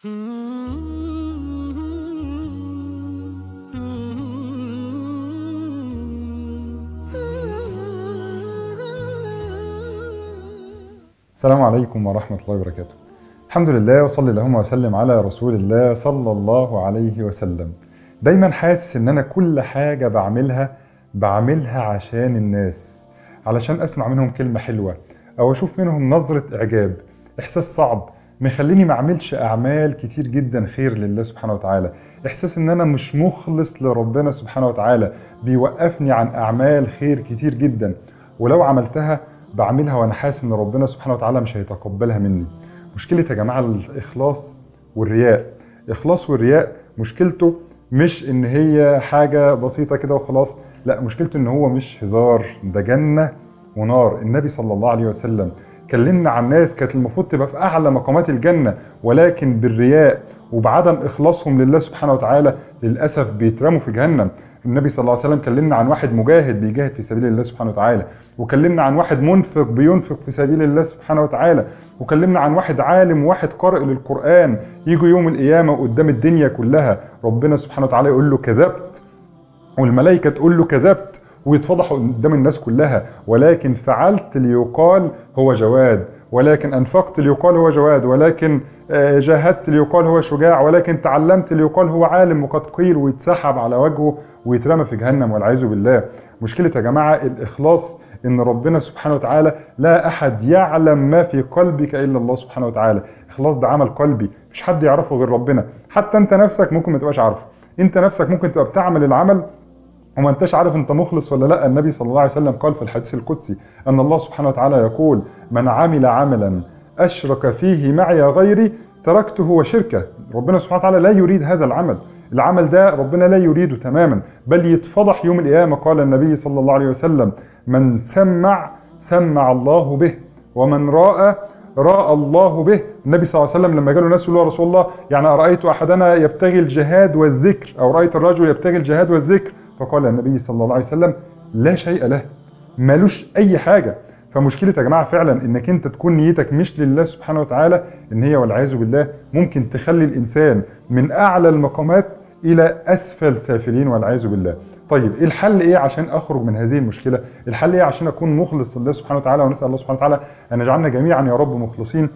السلام عليكم ورحمة الله وبركاته الحمد لله وصلي اللهم وسلم على رسول الله صلى الله عليه وسلم دايما حاسس ان انا كل حاجة بعملها بعملها عشان الناس علشان اسمع منهم كلمة حلوة او اشوف منهم نظرة اعجاب احساس صعب مخليني ما اعملش اعمال كتير جدا خير لله سبحانه وتعالى احساس ان انا مش مخلص لربنا سبحانه وتعالى بيوقفني عن اعمال خير كتير جدا ولو عملتها بعملها وانا حاسس ان ربنا سبحانه وتعالى مش هيتقبلها مني مشكلة يا جماعة الاخلاص والرياء الاخلاص والرياء مشكلته مش ان هي حاجة بسيطة كده وخلاص لا مشكلته ان هو مش هزار ده جنة ونار النبي صلى الله عليه وسلم كلمنا عن ناس كانت المفروض تبقى في اعلى مقامات الجنة ولكن بالرياء وبعدم اخلاصهم لله سبحانه وتعالى للاسف بيترموا في جهنم النبي صلى الله عليه وسلم كلمنا عن واحد مجاهد بيجاهد في سبيل الله سبحانه وتعالى وكلمنا عن واحد منفق بينفق في سبيل الله سبحانه وتعالى وكلمنا عن واحد عالم وواحد قارئ للقرآن يجوا يوم القيامة قدام الدنيا كلها ربنا سبحانه وتعالى يقول له كذبت والملائكة تقول له كذبت ويتفضحوا قدام الناس كلها ولكن فعلت ليقال هو جواد ولكن أنفقت ليقال هو جواد ولكن جاهدت ليقال هو شجاع ولكن تعلمت ليقال هو عالم وقد قيل ويتسحب على وجهه ويترمى في جهنم والعياذ بالله مشكلة يا جماعة الإخلاص إن ربنا سبحانه وتعالى لا أحد يعلم ما في قلبك إلا الله سبحانه وتعالى إخلاص ده عمل قلبي مش حد يعرفه غير ربنا حتى أنت نفسك ممكن ما تبقاش عارفه أنت نفسك ممكن تبقى بتعمل العمل وما انتش عارف انت مخلص ولا لا النبي صلى الله عليه وسلم قال في الحديث القدسي ان الله سبحانه وتعالى يقول من عمل عملا اشرك فيه معي غيري تركته وشركه ربنا سبحانه وتعالى لا يريد هذا العمل العمل ده ربنا لا يريده تماما بل يتفضح يوم القيامة قال النبي صلى الله عليه وسلم من سمع سمع الله به ومن راى راى الله به النبي صلى الله عليه وسلم لما جاله ناس يقولوا يا رسول الله يعني أرأيت أحدنا يبتغي الجهاد والذكر أو رأيت الرجل يبتغي الجهاد والذكر فقال النبي صلى الله عليه وسلم لا شيء له مالوش أي حاجة فمشكلة يا جماعة فعلا انك انت تكون نيتك مش لله سبحانه وتعالى ان هي والعياذ بالله ممكن تخلي الانسان من اعلى المقامات الى اسفل سافلين والعياذ بالله طيب الحل ايه عشان اخرج من هذه المشكلة الحل ايه عشان اكون مخلص لله سبحانه وتعالى ونسأل الله سبحانه وتعالى ان يجعلنا جميعا يا رب مخلصين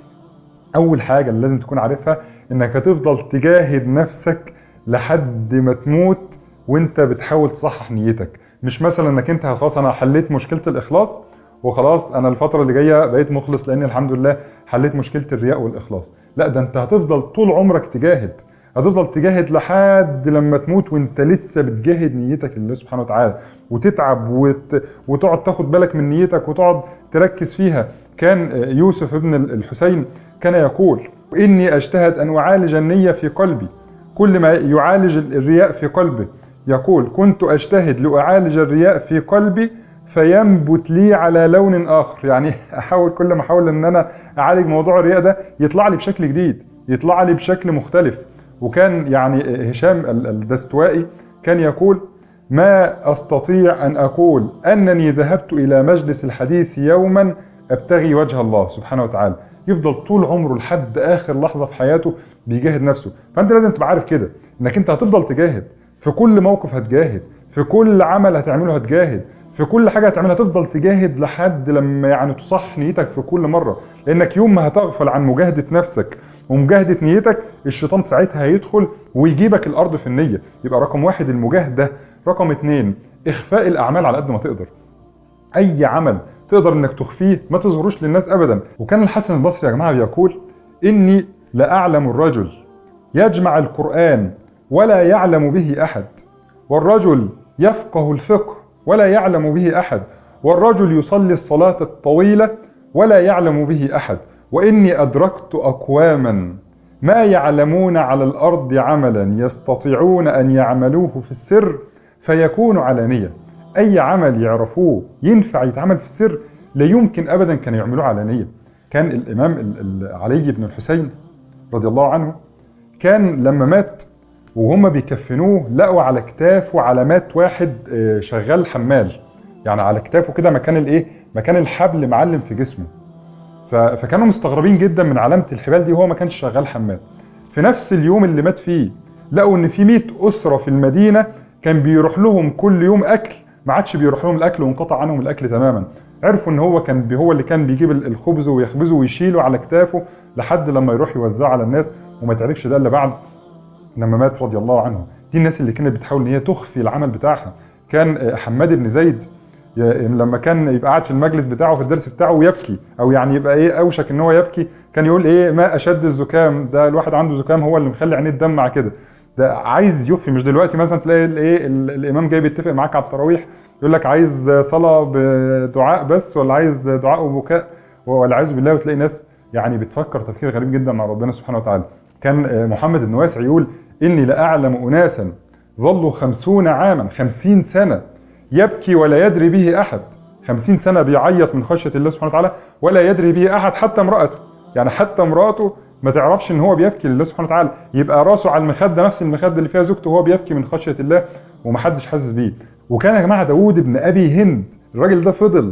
اول حاجة اللي لازم تكون عارفها انك هتفضل تجاهد نفسك لحد ما تموت وانت بتحاول تصحح نيتك مش مثلا انك انت خلاص انا حليت مشكلة الاخلاص وخلاص انا الفترة اللي جاية بقيت مخلص لان الحمد لله حليت مشكلة الرياء والاخلاص لا ده انت هتفضل طول عمرك تجاهد هتفضل تجاهد لحد لما تموت وانت لسه بتجاهد نيتك لله سبحانه وتعالى وتتعب وت... وتقعد تاخد بالك من نيتك وتقعد تركز فيها كان يوسف ابن الحسين كان يقول اني اجتهد ان اعالج النية في قلبي كل ما يعالج الرياء في قلبه يقول كنت اجتهد لاعالج الرياء في قلبي فينبت لي على لون اخر يعني احاول كل ما احاول ان انا اعالج موضوع الرياء ده يطلع لي بشكل جديد يطلع لي بشكل مختلف وكان يعني هشام الدستوائي كان يقول ما استطيع ان اقول انني ذهبت الى مجلس الحديث يوما ابتغي وجه الله سبحانه وتعالى يفضل طول عمره لحد اخر لحظة في حياته بيجاهد نفسه فانت لازم تبقى عارف كده انك انت هتفضل تجاهد في كل موقف هتجاهد في كل عمل هتعمله هتجاهد في كل حاجة هتعملها تفضل تجاهد لحد لما يعني تصح نيتك في كل مرة لانك يوم ما هتغفل عن مجاهدة نفسك ومجاهدة نيتك الشيطان ساعتها هيدخل ويجيبك الارض في النية يبقى رقم واحد المجاهدة رقم اتنين اخفاء الاعمال على قد ما تقدر اي عمل تقدر انك تخفيه ما تظهروش للناس ابدا وكان الحسن البصري يا جماعة بيقول اني لاعلم الرجل يجمع القرآن ولا يعلم به احد والرجل يفقه الفقه ولا يعلم به احد والرجل يصلي الصلاة الطويلة ولا يعلم به احد واني ادركت اقواما ما يعلمون على الارض عملا يستطيعون ان يعملوه في السر فيكون علانية اي عمل يعرفوه ينفع يتعمل في السر لا يمكن ابدا كان يعملوه علانية كان الامام علي بن الحسين رضي الله عنه كان لما مات وهم بيكفنوه لقوا على كتافه علامات واحد شغال حمال يعني على كتافه كده مكان الايه مكان الحبل معلم في جسمه فكانوا مستغربين جدا من علامة الحبال دي وهو ما كانش شغال حمال في نفس اليوم اللي مات فيه لقوا ان في 100 اسره في المدينه كان بيروح لهم كل يوم اكل ما عادش بيروح لهم الاكل وانقطع عنهم الاكل تماما عرفوا ان هو كان هو اللي كان بيجيب الخبز ويخبزه ويشيله على كتافه لحد لما يروح يوزعه على الناس وما تعرفش ده الا بعد لما مات رضي الله عنه دي الناس اللي كانت بتحاول ان هي تخفي العمل بتاعها كان حماد بن زيد لما كان يبقى قاعد في المجلس بتاعه في الدرس بتاعه ويبكي او يعني يبقى ايه اوشك ان هو يبكي كان يقول ايه ما اشد الزكام ده الواحد عنده زكام هو اللي مخلي عينيه تدمع كده ده عايز يخفي مش دلوقتي مثلا تلاقي الايه الامام جاي بيتفق معاك على التراويح يقول لك عايز صلاه بدعاء بس ولا عايز دعاء وبكاء والعياذ بالله وتلاقي ناس يعني بتفكر تفكير غريب جدا مع ربنا سبحانه وتعالى كان محمد بن واسع يقول اني لاعلم اناسا ظلوا خمسون عاما خمسين سنه يبكي ولا يدري به احد خمسين سنه بيعيط من خشيه الله سبحانه وتعالى ولا يدري به احد حتى امراته يعني حتى امراته ما تعرفش ان هو بيبكي لله سبحانه وتعالى يبقى راسه على المخده نفس المخده اللي فيها زوجته وهو بيبكي من خشيه الله ومحدش حاسس بيه وكان يا جماعه داوود بن ابي هند الراجل ده فضل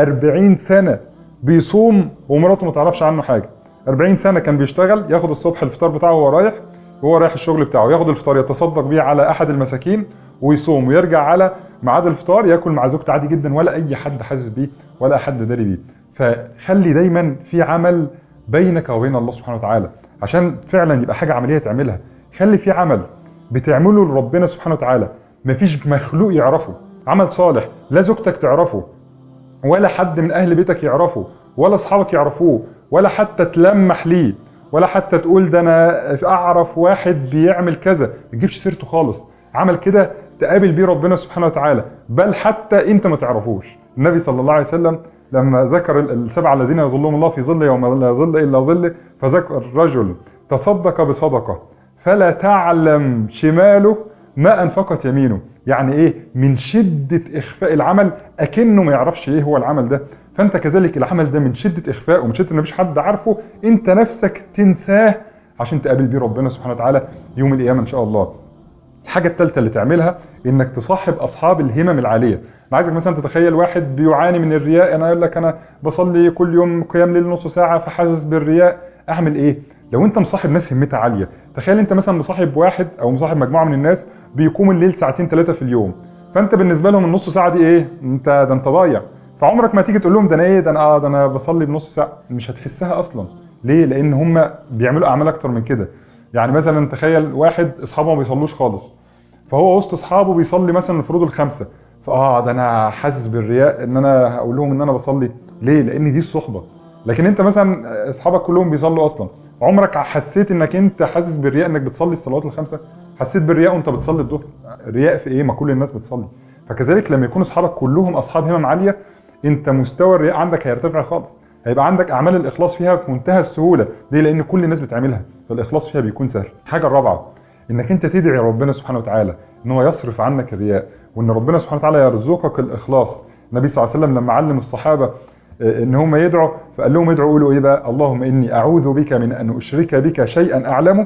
40 سنه بيصوم ومراته ما تعرفش عنه حاجه 40 سنه كان بيشتغل ياخد الصبح الفطار بتاعه وهو رايح وهو رايح الشغل بتاعه ياخد الفطار يتصدق بيه على احد المساكين ويصوم ويرجع على ميعاد الفطار ياكل مع زوجته عادي جدا ولا اي حد حاسس بيه ولا حد داري بيه فخلي دايما في عمل بينك وبين الله سبحانه وتعالى عشان فعلا يبقى حاجه عمليه تعملها خلي في عمل بتعمله لربنا سبحانه وتعالى مفيش مخلوق يعرفه عمل صالح لا زوجتك تعرفه ولا حد من اهل بيتك يعرفه ولا اصحابك يعرفوه ولا حتى تلمح ليه ولا حتى تقول ده انا اعرف واحد بيعمل كذا ما تجيبش سيرته خالص عمل كده تقابل بيه ربنا سبحانه وتعالى بل حتى انت ما تعرفوش النبي صلى الله عليه وسلم لما ذكر السبعه الذين يظلهم الله في ظل يوم لا ظل الا ظله فذكر رجل تصدق بصدقه فلا تعلم شماله ما انفقت يمينه يعني ايه من شده اخفاء العمل اكنه ما يعرفش ايه هو العمل ده فانت كذلك العمل ده من شده اخفاء ومن شده ان مفيش حد عارفه انت نفسك تنساه عشان تقابل بيه ربنا سبحانه وتعالى يوم القيامه ان شاء الله الحاجه الثالثه اللي تعملها انك تصاحب اصحاب الهمم العاليه انا عايزك مثلا تتخيل واحد بيعاني من الرياء انا اقول لك انا بصلي كل يوم قيام ليل نص ساعه فحاسس بالرياء اعمل ايه لو انت مصاحب ناس همتها عاليه تخيل انت مثلا مصاحب واحد او مصاحب مجموعه من الناس بيقوم الليل ساعتين ثلاثه في اليوم فانت بالنسبه لهم النص ساعه دي ايه انت ده انت ضايع فعمرك ما تيجي تقول لهم ده انا ايه ده انا اه ده انا بصلي بنص ساعه مش هتحسها اصلا ليه لان هم بيعملوا اعمال اكتر من كده يعني مثلا تخيل واحد اصحابه ما بيصلوش خالص فهو وسط اصحابه بيصلي مثلا الفروض الخمسه فاه ده انا حاسس بالرياء ان انا هقول لهم ان انا بصلي ليه لان دي الصحبه لكن انت مثلا اصحابك كلهم بيصلوا اصلا عمرك حسيت انك انت حاسس بالرياء انك بتصلي الصلوات الخمسه حسيت بالرياء وانت بتصلي الظهر رياء في ايه ما كل الناس بتصلي فكذلك لما يكون اصحابك كلهم اصحاب همم عاليه انت مستوى الرياء عندك هيرتفع خالص هيبقى عندك اعمال الاخلاص فيها في منتهى السهوله ليه لان كل الناس بتعملها فالاخلاص فيها بيكون سهل الحاجه الرابعه انك انت تدعي ربنا سبحانه وتعالى ان هو يصرف عنك الرياء وان ربنا سبحانه وتعالى يرزقك الاخلاص النبي صلى الله عليه وسلم لما علم الصحابه ان هم يدعوا فقال لهم ادعوا قولوا ايه بقى اللهم اني اعوذ بك من ان اشرك بك شيئا اعلمه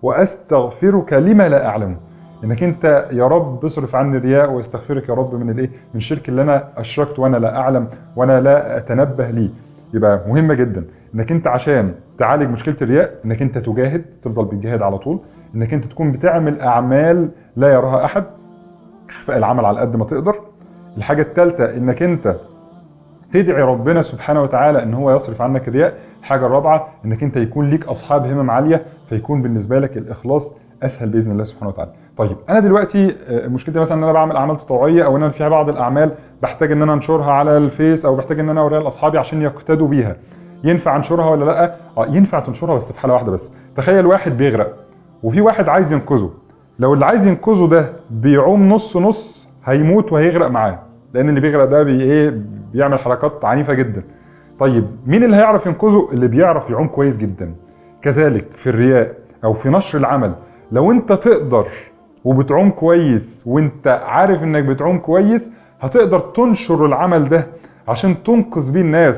واستغفرك لما لا اعلمه انك انت يا رب اصرف عني الرياء واستغفرك يا رب من الايه من الشرك اللي انا اشركت وانا لا اعلم وانا لا اتنبه ليه يبقى مهمه جدا انك انت عشان تعالج مشكله الرياء انك انت تجاهد تفضل بتجاهد على طول انك انت تكون بتعمل اعمال لا يراها احد اخفاء العمل على قد ما تقدر الحاجه الثالثه انك انت تدعي ربنا سبحانه وتعالى ان هو يصرف عنك الرياء الحاجه الرابعه انك انت يكون ليك اصحاب همم عاليه فيكون بالنسبه لك الاخلاص اسهل باذن الله سبحانه وتعالى طيب انا دلوقتي مشكلتي مثلا ان انا بعمل اعمال تطوعيه او ان انا فيها بعض الاعمال بحتاج ان انا انشرها على الفيس او بحتاج ان انا اوريها لاصحابي عشان يقتدوا بيها ينفع انشرها ولا لا اه ينفع تنشرها بس في حاله واحده بس تخيل واحد بيغرق وفي واحد عايز ينقذه لو اللي عايز ينقذه ده بيعوم نص نص هيموت وهيغرق معاه لان اللي بيغرق ده بي ايه بيعمل حركات عنيفه جدا طيب مين اللي هيعرف ينقذه اللي بيعرف يعوم كويس جدا كذلك في الرياء او في نشر العمل لو انت تقدر وبتعوم كويس وانت عارف انك بتعوم كويس هتقدر تنشر العمل ده عشان تنقذ بيه الناس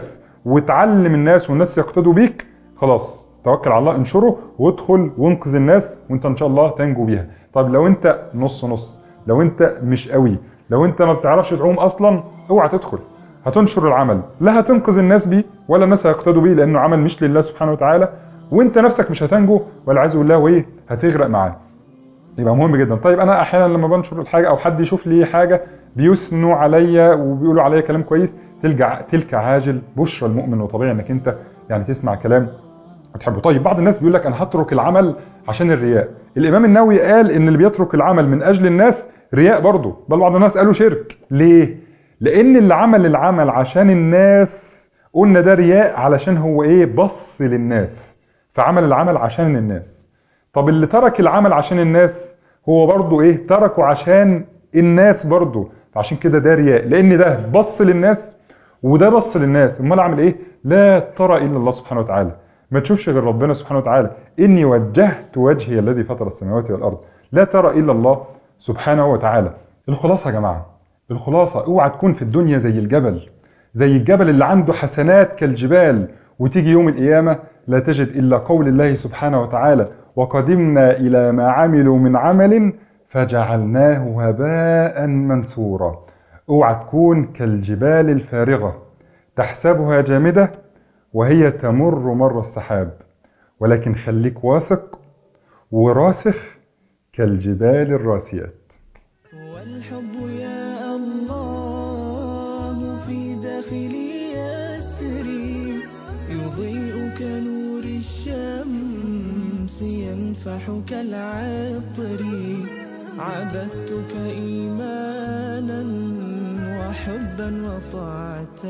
وتعلم الناس والناس يقتدوا بيك خلاص توكل على الله انشره وادخل وانقذ الناس وانت ان شاء الله تنجو بيها طب لو انت نص نص لو انت مش قوي لو انت ما بتعرفش تعوم اصلا اوعى تدخل هتنشر العمل لا هتنقذ الناس بيه ولا الناس هيقتدوا بيه لانه عمل مش لله سبحانه وتعالى وانت نفسك مش هتنجو والعياذ بالله وايه هتغرق معاه يبقى مهم جدا طيب انا احيانا لما بنشر الحاجه او حد يشوف لي حاجه بيثنوا عليا وبيقولوا عليا كلام كويس تلجع تلك عاجل بشرى المؤمن وطبيعي انك انت يعني تسمع كلام وتحبه طيب بعض الناس بيقول لك انا هترك العمل عشان الرياء الامام النووي قال ان اللي بيترك العمل من اجل الناس رياء برضه بل بعض الناس قالوا شرك ليه لان اللي عمل العمل عشان الناس قلنا ده رياء علشان هو ايه بص للناس فعمل العمل عشان الناس طب اللي ترك العمل عشان الناس هو برضه ايه تركه عشان الناس برضه فعشان كده ده رياء لان ده بص للناس وده بص للناس امال اعمل ايه لا ترى الا الله سبحانه وتعالى ما تشوفش غير ربنا سبحانه وتعالى اني وجهت وجهي الذي فطر السماوات والارض لا ترى الا الله سبحانه وتعالى الخلاصه يا جماعه الخلاصه اوعى تكون في الدنيا زي الجبل زي الجبل اللي عنده حسنات كالجبال وتيجي يوم القيامه لا تجد الا قول الله سبحانه وتعالى وقدمنا الى ما عملوا من عمل فجعلناه هباء منثورا اوعى تكون كالجبال الفارغه تحسبها جامده وهي تمر مر السحاب ولكن خليك واثق وراسخ كالجبال الراسيات والحب يا الله في داخلي يسري يضيء كنور الشمس ينفح كالعطر عبدتك إيمانا وحبا وطاعة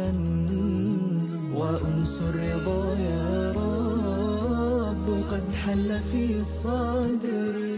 وأنس الرضا يا رب قد حل في صدري